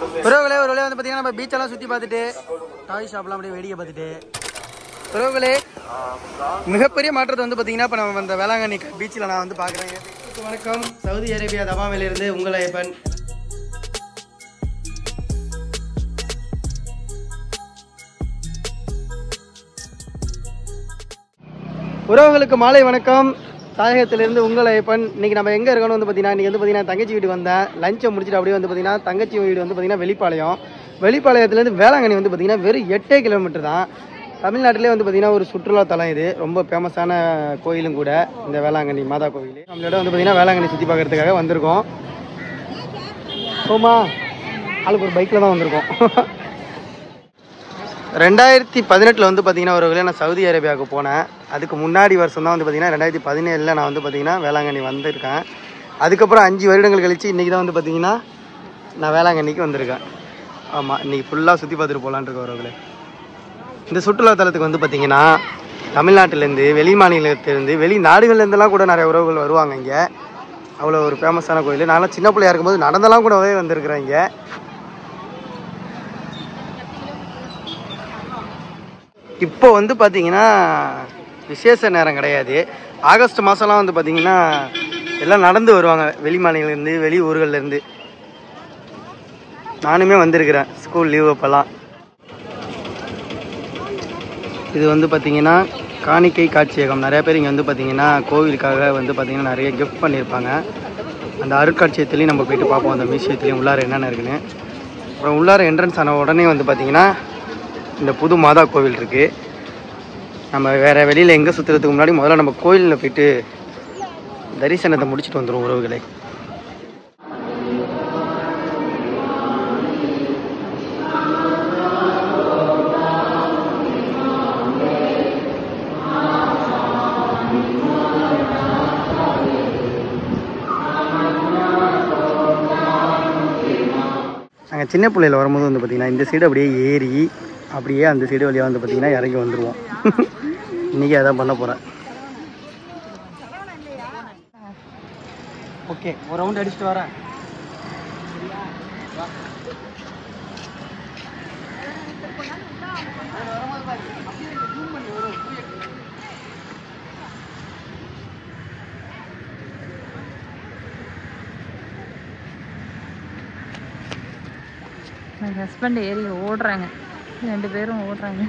உறவுகளே ஒரு வழியாக வந்து பார்த்தீங்கன்னா நம்ம பீச்செல்லாம் சுற்றி பார்த்துட்டு டாய் ஷாப்லாம் அப்படியே வேடிக்கை பார்த்துட்டு உறவுகளே மிகப்பெரிய மாற்றத்தை வந்து பார்த்தீங்கன்னா இப்போ நம்ம அந்த வேளாங்கண்ணி பீச்சில் நான் வந்து பார்க்குறேன் வணக்கம் சவுதி அரேபியா தபாமிலிருந்து உங்கள் ஐயப்பன் உறவுகளுக்கு மாலை வணக்கம் தாயகத்திலிருந்து உங்கள் ஐயப்பன் இன்னைக்கு நம்ம எங்கே இருக்கோம்னு வந்து பார்த்தீங்கன்னா இன்றைக்கி வந்து பார்த்தீங்கன்னா தங்கச்சி வீட்டுக்கு வந்தேன் லஞ்சை முடிச்சுட்டு அப்படியே வந்து பார்த்தீங்கன்னா தங்கச்சி வீடு வந்து பார்த்தீங்கன்னா வெளிப்பாளையம் வெளிப்பாளையத்துலேருந்து வேளாங்கண்ணி வந்து பார்த்தீங்கன்னா வெறும் எட்டே கிலோமீட்டர் தான் தமிழ்நாட்டிலே வந்து பார்த்தீங்கன்னா ஒரு சுற்றுலா தலம் இது ரொம்ப ஃபேமஸான கோயிலும் கூட இந்த வேளாங்கண்ணி மாதா கோயில் நம்மளோட வந்து பார்த்தீங்கன்னா வேளாங்கண்ணி சுற்றி பார்க்கறதுக்காக வந்திருக்கோம் போமா ஆளுக்கு ஒரு பைக்கில் தான் வந்திருக்கோம் ரெண்டாயிரத்தி பதினெட்டில் வந்து பார்த்தீங்கன்னா ஒரு வழியாக நான் சவுதி அரேபியாவுக்கு போனேன் அதுக்கு முன்னாடி வருஷம் தான் வந்து பார்த்தீங்கன்னா ரெண்டாயிரத்தி பதினேழில் நான் வந்து பார்த்தீங்கன்னா வேளாங்கண்ணி வந்திருக்கேன் அதுக்கப்புறம் அஞ்சு வருடங்கள் கழிச்சு இன்றைக்கி தான் வந்து பார்த்தீங்கன்னா நான் வேளாங்கண்ணிக்கு வந்திருக்கேன் ஆமாம் இன்றைக்கி ஃபுல்லாக சுற்றி பார்த்துட்டு போகலான்னு இருக்க உறவுகளே இந்த சுற்றுலா தலத்துக்கு வந்து பார்த்தீங்கன்னா தமிழ்நாட்டிலேருந்து வெளி மாநிலத்திலேருந்து வெளி நாடுகள்லேருந்துலாம் கூட நிறைய உறவுகள் வருவாங்க இங்கே அவ்வளோ ஒரு ஃபேமஸான கோயில் நான்லாம் சின்ன பிள்ளையா இருக்கும்போது நடந்தெல்லாம் கூடவே வந்திருக்கிறேன் இங்கே இப்போ வந்து பார்த்தீங்கன்னா விசேஷ நேரம் கிடையாது ஆகஸ்ட் மாதம்லாம் வந்து பார்த்தீங்கன்னா எல்லாம் நடந்து வருவாங்க வெளி மாநிலங்கள்லேருந்து வெளி ஊர்கள்லேருந்து நானுமே வந்திருக்கிறேன் ஸ்கூல் லீவ் அப்போல்லாம் இது வந்து பார்த்தீங்கன்னா காணிக்கை காட்சியகம் நிறைய பேர் இங்கே வந்து பார்த்தீங்கன்னா கோவிலுக்காக வந்து பார்த்தீங்கன்னா நிறைய கிஃப்ட் பண்ணியிருப்பாங்க அந்த அருட்காட்சியத்துலேயும் நம்ம போயிட்டு பார்ப்போம் அந்த மியூசியத்துலேயும் உள்ளார என்னென்ன இருக்குன்னு அப்புறம் உள்ளார என்ட்ரன்ஸ் ஆன உடனே வந்து பார்த்தீங்கன்னா இந்த புது மாதா கோவில் இருக்குது நம்ம வேறு வெளியில் எங்கே சுற்றுறதுக்கு முன்னாடி முதல்ல நம்ம கோயிலில் போயிட்டு தரிசனத்தை முடிச்சுட்டு வந்துடும் உறவுகளை நாங்கள் சின்ன பிள்ளையில வரும்போது வந்து பார்த்திங்கன்னா இந்த சைடு அப்படியே ஏறி அப்படியே அந்த சைடு வழியாக வந்து பார்த்திங்கன்னா இறங்கி வந்துடுவோம் இன்றைக்கி அதான் பண்ண போகிறேன் ஓகே ஒரு ரவுண்ட் அடிச்சுட்டு வரேன் என் ஹஸ்பண்ட் ஏறி ஓடுறாங்க ரெண்டு பேரும் ஓடுறாங்க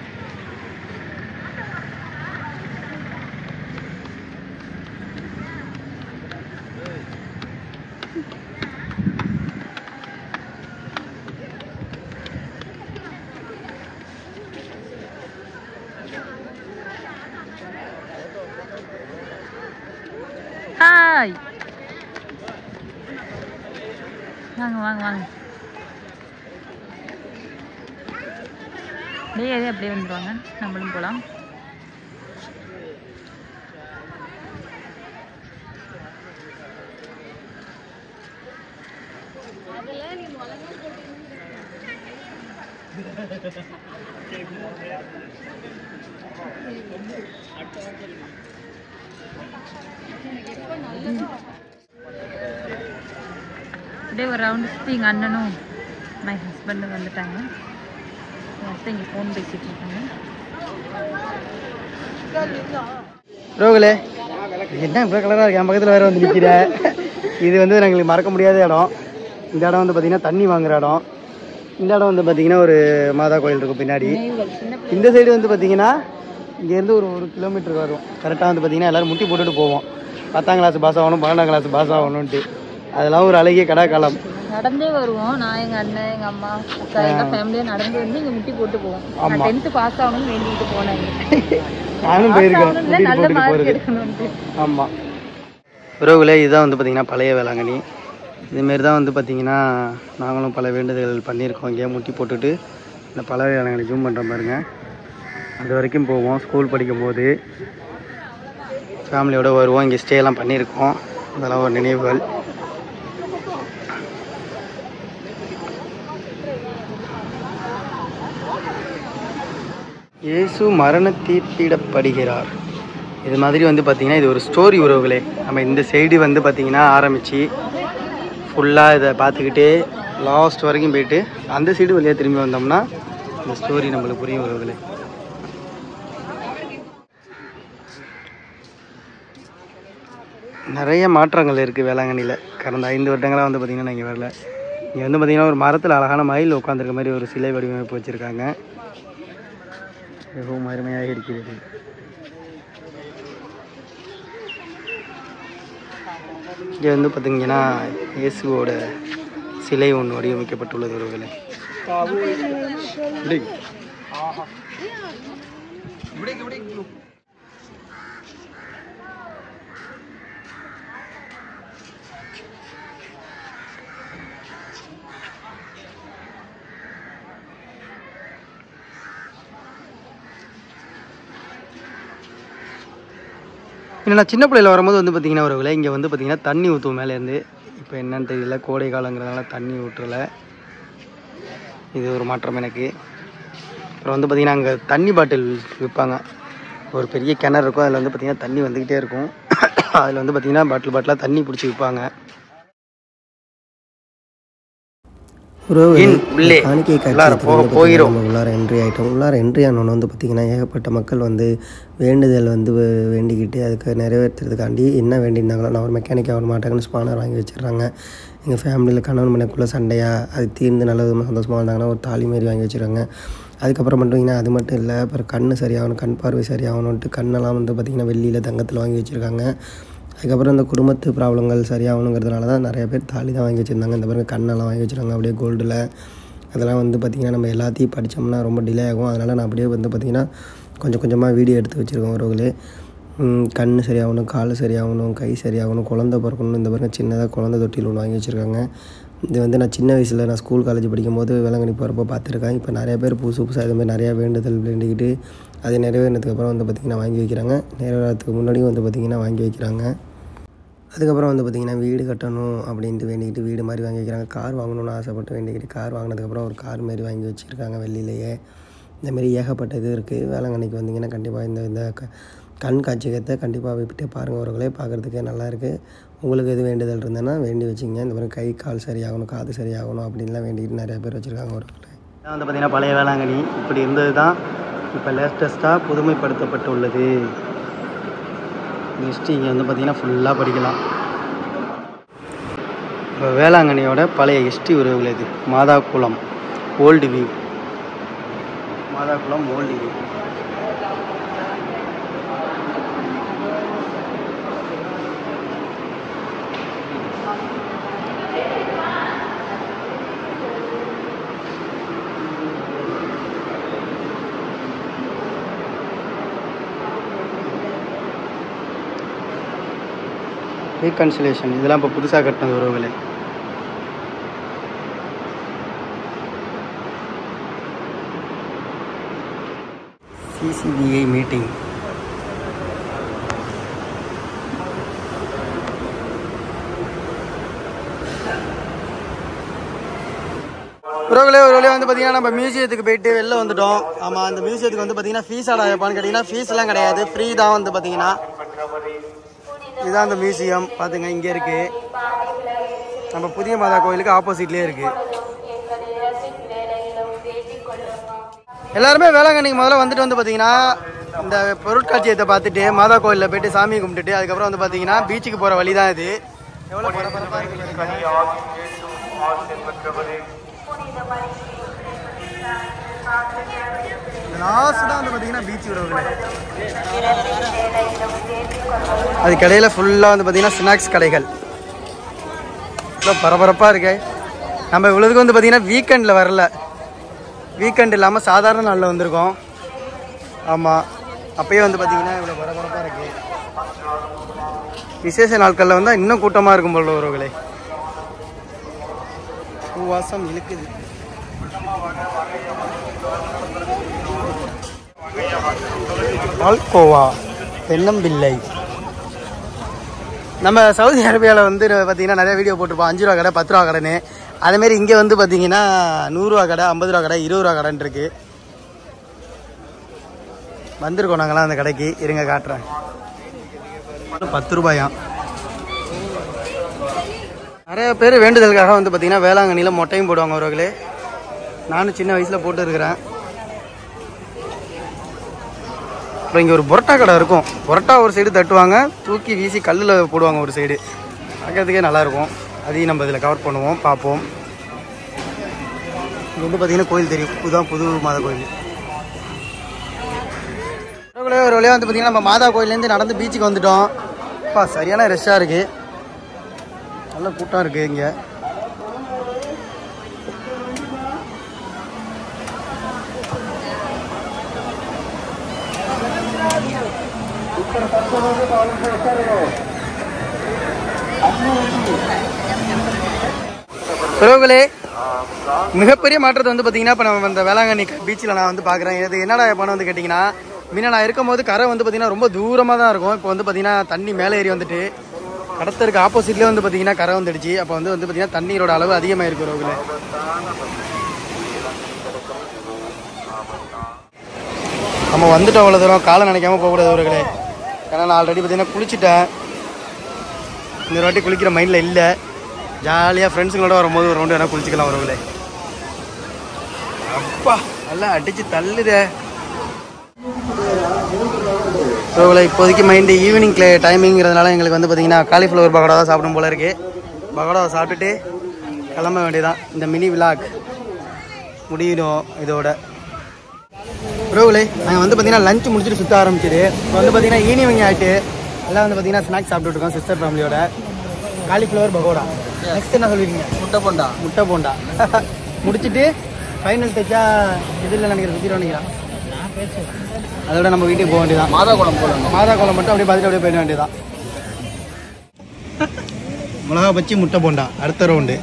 ஹாய் வாங்க வாங்க வாங்க அப்படியே ஏறி அப்படியே வந்துடுவாங்க நம்மளும் போகலாம் அப்படியே ஒரு ரவுண்டு சுற்றி எங்கள் அண்ணனும் மை ஹஸ்பண்டும் வந்துட்டாங்க ஃபஸ்ட்டு இங்கே ஃபோன் பேசிகிட்டு இருக்காங்க ரோகலே என்ன இவ்வளோ கலராக இருக்கு என் பக்கத்தில் வேறு வந்து நிற்கிற இது வந்து எங்களுக்கு மறக்க முடியாத இடம் இந்த இடம் வந்து பார்த்திங்கன்னா தண்ணி வாங்குற இடம் இந்த இடம் வந்து பார்த்திங்கன்னா ஒரு மாதா கோயில் இருக்கும் பின்னாடி இந்த சைடு வந்து பார்த்திங்கன்னா இங்கேருந்து ஒரு ஒரு கிலோமீட்டர் வரும் கரெக்டாக வந்து பார்த்திங்கன்னா எல்லோரும் முட்டி போட்டுட்டு போவோம் பத்தாம் கிளாஸ் பாஸ் ஆகணும் பன்னெண்டாம் கிளாஸ் பாஸ் ஆகணும்ன்ட்டு அதெல்லாம் ஒரு அழகிய கடா காலம் நடந்தே வருவோம் நான் எங்கள் அண்ணன் எங்கள் அம்மா அக்கா எங்கள் ஃபேமிலியாக நடந்து வந்து இங்கே முட்டி போட்டு போவோம் நான் ஆமா. டென்த்து பாஸ் ஆகணும்னு வேண்டிட்டு போனேன் நானும் போயிருக்கேன் ஆகணும்ல முட்டிட்டு நல்ல போட்டுட்டு மார்க் போகிறது எடுக்கணும்ட்டு ஆமாம் உறவுகளே இதுதான் வந்து பார்த்திங்கன்னா பழைய வேளாங்கண்ணி இதுமாரி தான் வந்து பார்த்திங்கன்னா நாங்களும் பல வேண்டுதல்கள் பண்ணியிருக்கோம் இங்கே முட்டி போட்டுட்டு இந்த பழைய வேளாங்கண்ணி ஜூம் பண்ணுற பாருங்க அது வரைக்கும் போவோம் ஸ்கூல் படிக்கும்போது ஃபேமிலியோட வருவோம் இங்கே ஸ்டேலாம் பண்ணியிருக்கோம் அதெல்லாம் ஒரு நினைவுகள் இயேசு மரண தீர்ப்பிடப்படுகிறார் இது மாதிரி வந்து பார்த்திங்கன்னா இது ஒரு ஸ்டோரி உறவுகளே நம்ம இந்த சைடு வந்து பார்த்திங்கன்னா ஆரம்பித்து ஃபுல்லாக இதை பார்த்துக்கிட்டே லாஸ்ட் வரைக்கும் போயிட்டு அந்த சைடு வழியாக திரும்பி வந்தோம்னா இந்த ஸ்டோரி நம்மளுக்கு புரியும் உறவுகளே நிறைய மாற்றங்கள் இருக்குது வேளாங்கண்ணியில் கடந்த ஐந்து வருடங்களாக வந்து பார்த்திங்கன்னா நான் இங்கே வரல இங்கே வந்து பார்த்திங்கன்னா ஒரு மரத்தில் அழகான மயில் உட்காந்துருக்க மாதிரி ஒரு சிலை வடிவமைப்பு வச்சுருக்காங்க மிகவும் அருமையாக இருக்கிறது இங்கே வந்து பார்த்தீங்கன்னா இயேசுவோட சிலை ஒன்று வடிவமைக்கப்பட்டுள்ளது உறவுகளே இப்படி. இல்லை நான் சின்ன பிள்ளையில வரும்போது வந்து பார்த்தீங்கன்னா ஒரு இங்கே வந்து பார்த்தீங்கன்னா தண்ணி ஊற்றுவோம் மேலேருந்து இப்போ என்னன்னு தெரியல கோடை காலங்கிறதுனால தண்ணி ஊற்றலை இது ஒரு மாற்றம் எனக்கு அப்புறம் வந்து பார்த்தீங்கன்னா அங்கே தண்ணி பாட்டில் விற்பாங்க ஒரு பெரிய கிணறு இருக்கும் அதில் வந்து பார்த்தீங்கன்னா தண்ணி வந்துக்கிட்டே இருக்கும் அதில் வந்து பார்த்தீங்கன்னா பாட்டில் பாட்டிலாக தண்ணி பிடிச்சி விற்பாங்க இன் உள்ளே காணிக்கை உள்ளார காட்சி போக போகிறோம் உள்ளார என்ட்ரி ஆகிட்டோம் உள்ளார என்ட்ரி ஆனோன்னு வந்து பார்த்திங்கன்னா ஏகப்பட்ட மக்கள் வந்து வேண்டுதல் வந்து வே- வேண்டிக்கிட்டு அதுக்கு நிறைவேற்றுறதுக்காண்டி என்ன வேண்டியிருந்தாங்களோ நான் ஒரு மெக்கானிக் ஆக மாட்டாங்கன்னு ஸ்பானர் வாங்கி வச்சிடுறாங்க எங்கள் ஃபேமிலியில் கணவன் மனைக்குள்ளே சண்டையா அது தீர்ந்து நல்ல விதமாக சந்தோஷமாக இருந்தாங்கன்னா ஒரு தாலி மாரி வாங்கி வச்சுருக்காங்க அதுக்கப்புறம் மட்டும் அது மட்டும் இல்லை அப்புறம் கண் சரியாகணும் கண் பார்வை சரியாகணுன்ட்டு கண்ணெல்லாம் வந்து பார்த்திங்கன்னா வெள்ளியில் தங்கத்தில் வாங்கி வச்சுருக்காங்க அதுக்கப்புறம் இந்த குடும்பத்து ப்ராப்ளங்கள் சரியாகணுங்கிறதுனால தான் நிறைய பேர் தாலி தான் வாங்கி வச்சுருந்தாங்க இந்த பாருங்க கண்ணெல்லாம் வாங்கி வச்சுருக்காங்க அப்படியே கோல்டில் அதெல்லாம் வந்து பார்த்திங்கன்னா நம்ம எல்லாத்தையும் படித்தோம்னா ரொம்ப டிலே ஆகும் அதனால் நான் அப்படியே வந்து பார்த்திங்கன்னா கொஞ்சம் கொஞ்சமாக வீடியோ எடுத்து வச்சுருக்கேன் உறவுகளே ம், கண் சரியாகணும் கால் சரியாகணும் கை சரியாகணும் குழந்த பிறக்கணும் இந்த பாருங்க சின்னதாக குழந்தை தொட்டில் ஒன்று வாங்கி வச்சுருக்காங்க இது வந்து நான் சின்ன வயசில் நான் ஸ்கூல் காலேஜ் படிக்கும்போது வேளாங்கண்ணி போகிறப்ப பார்த்துருக்கேன் இப்போ நிறைய பேர் புதுசு புதுசாக இது மாதிரி நிறையா வேண்டுதல் வேண்டிக்கிட்டு அது நிறைவேறினதுக்கு அப்புறம் வந்து பார்த்திங்கன்னா வாங்கி வைக்கிறாங்க நிறைவேறதுக்கு முன்னாடியும் வந்து பார்த்திங்கன்னா வாங்கி வைக்கிறாங்க அதுக்கப்புறம் வந்து பார்த்திங்கன்னா வீடு கட்டணும் அப்படின்ட்டு வேண்டிக்கிட்டு வீடு மாதிரி வாங்கி வைக்கிறாங்க கார் வாங்கணும்னு ஆசைப்பட்டு வேண்டிக்கிட்டு கார் வாங்கினதுக்கப்புறம் ஒரு கார் மாரி வாங்கி வச்சுருக்காங்க வெளியிலேயே இந்தமாரி ஏகப்பட்ட இது இருக்குது வேளாங்கண்ணிக்கு வந்தீங்கன்னா கண்டிப்பாக இந்த இந்த க கண் காட்சியகத்தை கண்டிப்பாக விட்டு பாருங்கள் அவர்களே பார்க்குறதுக்கே நல்லா இருக்குது உங்களுக்கு எது வேண்டுதல் இருந்ததுன்னா வேண்டி வச்சிங்க இந்த மாதிரி கை கால் சரியாகணும் காது சரியாகணும் அப்படின்லாம் வேண்டிக்கிட்டு நிறைய பேர் வச்சுருக்காங்க அவர்களே இதான் வந்து பார்த்தீங்கன்னா பழைய வேளாங்கண்ணி இப்படி இருந்தது தான் இப்போ லேட்டஸ்ட்டாக புதுமைப்படுத்தப்பட்டுள்ளது ஹிஸ்ட்ரி இங்கே வந்து பார்த்தீங்கன்னா ஃபுல்லாக படிக்கலாம் இப்போ வேளாங்கண்ணியோட பழைய ஹிஸ்ட்ரி உறவுகள் இது மாதா குளம் ஓல்டு வியூ மாதா குளம் ஓல்டு வியூ ரீகன்சிலேஷன் இதெல்லாம் இப்போ புதுசாக கட்டினது உறவுகளே சிசிபிஐ மீட்டிங் உறவுகளே ஒரு வழியாக வந்து பார்த்தீங்கன்னா நம்ம மியூசியத்துக்கு போயிட்டு வெளில வந்துட்டோம் ஆமாம் அந்த மியூசியத்துக்கு வந்து பார்த்தீங்கன்னா ஃபீஸ் ஆடா வைப்பான்னு கேட்டிங்கன்னா ஃபீஸ்லாம் கிடையாது ஃப்ரீ தான் வந்து பார்த்தீங்கன்னா இதுதான் அந்த மியூசியம் பார்த்துங்க இங்கே இருக்கு நம்ம புதிய மாதா கோயிலுக்கு ஆப்போசிட்லேயே இருக்கு எல்லாருமே வேளாங்கண்ணிக்கு முதல்ல வந்துட்டு வந்து பார்த்தீங்கன்னா இந்த பொருட்காட்சியத்தை பார்த்துட்டு மாதா கோயிலில் போயிட்டு சாமி கும்பிட்டுட்டு அதுக்கப்புறம் வந்து பார்த்தீங்கன்னா பீச்சுக்கு போகிற வழி தான் இது எவ்வளோ பரபரப்பாக இருக்கு பாருங்க. லாஸ்ட் தான் வந்து பார்த்தீங்கன்னா பீச் உறவுகளே அது கடையில் ஃபுல்லாக வந்து பார்த்தீங்கன்னா ஸ்நாக்ஸ் கடைகள் இவ்வளோ பரபரப்பாக இருக்கு நம்ம இவ்வளோதுக்கு வந்து பார்த்தீங்கன்னா வீக்கெண்டில் வரல வீக்கெண்ட் இல்லாமல் சாதாரண நாளில் வந்திருக்கோம் ஆமாம் அப்பயே வந்து பார்த்தீங்கன்னா இவ்வளோ பரபரப்பாக இருக்கு விசேஷ நாட்களில் வந்தால் இன்னும் கூட்டமாக இருக்கும் போல உறவுகளே பூவாசம் இழுக்குது பால்கோவா தென்னம்பிள்ளை நம்ம சவுதி அரேபியாவில் வந்து பார்த்தீங்கன்னா நிறைய வீடியோ போட்டிருப்போம் அஞ்சு ரூபா கடை பத்து ரூபா கடைன்னு அதேமாரி இங்கே வந்து பார்த்தீங்கன்னா நூறுரூவா கடை ஐம்பது ரூபா கடை இருபது ரூபா கடைன்னு இருக்கு வந்திருக்கோம் நாங்களாம் அந்த கடைக்கு இருங்க காட்டுறேன் பத்து ரூபாயாம் நிறைய பேர் வேண்டுதலுக்காக வந்து பார்த்தீங்கன்னா வேளாங்கண்ணியில் மொட்டையும் போடுவாங்க அவர்களே நானும் சின்ன வயசில் போட்டு இருக்கிறேன் அப்புறம் இங்கே ஒரு புரோட்டா கடை இருக்கும் புரோட்டா ஒரு சைடு தட்டுவாங்க தூக்கி வீசி கல்லில் போடுவாங்க ஒரு சைடு பார்க்கறதுக்கே நல்லாயிருக்கும் அதையும் நம்ம இதில் கவர் பண்ணுவோம் பார்ப்போம் இது வந்து பார்த்தீங்கன்னா கோயில் தெரியும் இதுதான் புது மாதா கோயில் ஒரு ஒரு வழியாக வந்து பார்த்தீங்கன்னா நம்ம மாதா கோயிலேருந்து நடந்து பீச்சுக்கு வந்துட்டோம் அப்பா சரியான ரஷ்ஷாக இருக்குது நல்ல கூட்டம் இருக்குது இங்கே உறவுகளே மிகப்பெரிய மாற்றத்தை வந்து பார்த்தீங்கன்னா இப்போ நம்ம இந்த வேளாங்கண்ணி பீச்சில் நான் வந்து பார்க்குறேன் இது என்னடா பண்ண வந்து கேட்டிங்கன்னா முன்ன நான் இருக்கும்போது கரை வந்து பார்த்தீங்கன்னா ரொம்ப தூரமாக தான் இருக்கும் இப்போ வந்து பார்த்தீங்கன்னா தண்ணி மேலே ஏறி வந்துட்டு கடத்தருக்கு ஆப்போசிட்லேயே வந்து பார்த்தீங்கன்னா கரை வந்துடுச்சு அப்போ வந்து வந்து பார்த்தீங்கன்னா தண்ணீரோட அளவு அதிகமாக இருக்கு உறவுகளே நம்ம வந்துட்டோம் அவ்வளோ தூரம் காலை நினைக்காம போகக்கூடாது உறவுகளே ஏன்னா நான் ஆல்ரெடி பார்த்தீங்கன்னா குளிச்சுட்டேன் இந்த வாட்டி குளிக்கிற மைண்டில் இல்லை ஜாலியாக ஃப்ரெண்ட்ஸுங்களோட வரும்போது ஒரு ரவுண்டு வேணால் குளிச்சுக்கலாம் உறவுகளே அப்பா நல்லா அடிச்சு தள்ளுதே உறவுகளே இப்போதைக்கு மைண்டு ஈவினிங் கிளே டைமிங்கிறதுனால எங்களுக்கு வந்து பார்த்தீங்கன்னா காலிஃப்ளவர் பகோடா தான் சாப்பிடும் போல இருக்கு பகோடாவை சாப்பிட்டுட்டு கிளம்ப வேண்டியதான் இந்த மினி விலாக் முடியணும் இதோட உறவுகளே நாங்கள் வந்து பார்த்தீங்கன்னா லஞ்ச் முடிச்சுட்டு சுற்ற ஆரம்பிச்சிது இப்போ வந்து பார்த்தீங்கன்னா ஈவினிங் ஆகிட்டு எல்லாம் வந்து பார்த்தீங்கன்னா ஸ்நாக்ஸ் சாப்பிட்டுட்டு இருக்கோம் சிஸ்டர் ஃபேமிலியோட காலிஃப்ளவர் பகோடா நெக்ஸ்ட் என்ன சொல்லிருக்கீங்க முட்டை போண்டா முட்டை போண்டா முடிச்சிட்டு ஃபைனல் டச்சா இதில் நினைக்கிறேன் சுற்றிட்டு நினைக்கிறேன் அதோட நம்ம வீட்டுக்கு போக வேண்டியதான் மாதா குளம் போடணும் மாதா கோலம் மட்டும் அப்படியே பார்த்துட்டு அப்படியே போயிட வேண்டியதான் மிளகா பச்சி முட்டை போண்டா அடுத்த ரவுண்டு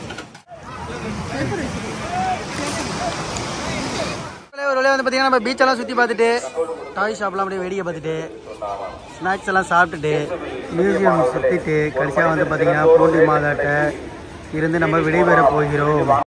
ஒரு வழியாக வந்து பார்த்தீங்கன்னா நம்ம பீச்செல்லாம் சுற்றி பார்த்துட்டு டாய் ஷாப்லாம் அப்படியே வேடிக்கை பார்த்துட்டு ஸ்நாக்ஸ் எல்லாம் சாப்பிட்டுட்டு மியூசியம் சுற்றிட்டு கடைசியாக வந்து பார்த்தீங்கன்னா பூண்டி மாதாட்ட இருந்து நம்ம விடைபெற போகிறோம்